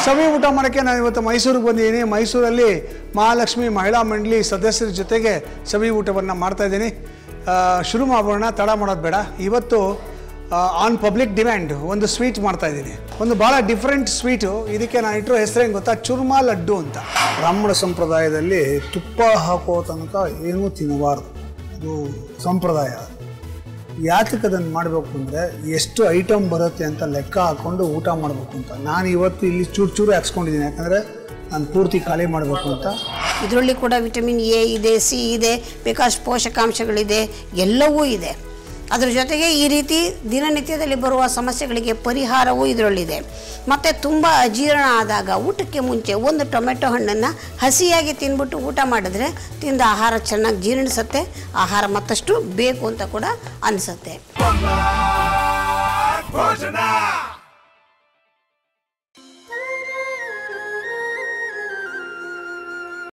ಸವಿ ಊಟ ಮಾಡೋಕ್ಕೆ ನಾನು ಇವತ್ತು ಮೈಸೂರಿಗೆ ಬಂದಿದ್ದೀನಿ ಮೈಸೂರಲ್ಲಿ ಮಹಾಲಕ್ಷ್ಮಿ ಮಹಿಳಾ ಮಂಡಳಿ ಸದಸ್ಯರ ಜೊತೆಗೆ ಸವಿ ಊಟವನ್ನು ಮಾಡ್ತಾ ಇದ್ದೀನಿ ಆ, ಶುರು ಮಾಡೋಣ ತಡ ಮಾಡೋದು ಬೇಡ ಇವತ್ತು ಆನ್ ಪಬ್ಲಿಕ್ ಡಿಮ್ಯಾಂಡ್ ಒಂದು ಸ್ವೀಟ್ ಮಾಡ್ತಾ ಇದ್ದೀನಿ ಒಂದು ಭಾಳ ಡಿಫ್ರೆಂಟ್ ಸ್ವೀಟು ಇದಕ್ಕೆ ನಾನು ಇಟ್ಟಿರೋ ಹೆಸರೇನು ಗೊತ್ತಾ ಚುರ್ಮಾ ಲಡ್ಡು ಅಂತ ಬ್ರಾಹ್ಮಣ ಸಂಪ್ರದಾಯದಲ್ಲಿ ತುಪ್ಪ ಹಾಕೋ ತನಕ ಏನೂ ತಿನ್ನಬಾರ್ದು ಅದು ಸಂಪ್ರದಾಯ ಯಾತಕ್ಕೆ ಅದನ್ನು ಮಾಡಬೇಕು ಅಂದರೆ ಎಷ್ಟು ಐಟಮ್ ಬರುತ್ತೆ ಅಂತ ಲೆಕ್ಕ ಹಾಕ್ಕೊಂಡು ಊಟ ಮಾಡಬೇಕು ಅಂತ ನಾನು ಇವತ್ತು ಇಲ್ಲಿ ಚೂರು ಚೂರು ಹಾಕ್ಸ್ಕೊಂಡಿದ್ದೀನಿ ಯಾಕಂದರೆ ನಾನು ಪೂರ್ತಿ ಖಾಲಿ ಮಾಡಬೇಕು ಅಂತ ಇದರಲ್ಲಿ ಕೂಡ ವಿಟಮಿನ್ ಎ ಇದೆ ಸಿ ಇದೆ ಬೇಕಾದಷ್ಟು ಪೋಷಕಾಂಶಗಳಿದೆ ಎಲ್ಲವೂ ಇದೆ ಅದ್ರ ಜೊತೆಗೆ ಈ ರೀತಿ ದಿನನಿತ್ಯದಲ್ಲಿ ಬರುವ ಸಮಸ್ಯೆಗಳಿಗೆ ಪರಿಹಾರವೂ ಇದರಲ್ಲಿದೆ ಮತ್ತು ತುಂಬ ಅಜೀರ್ಣ ಆದಾಗ ಊಟಕ್ಕೆ ಮುಂಚೆ ಒಂದು ಟೊಮೆಟೊ ಹಣ್ಣನ್ನು ಹಸಿಯಾಗಿ ತಿಂದ್ಬಿಟ್ಟು ಊಟ ಮಾಡಿದ್ರೆ ತಿಂದ ಆಹಾರ ಚೆನ್ನಾಗಿ ಜೀರ್ಣಿಸುತ್ತೆ ಆಹಾರ ಮತ್ತಷ್ಟು ಬೇಕು ಅಂತ ಕೂಡ ಅನಿಸುತ್ತೆ ಭೋಜನ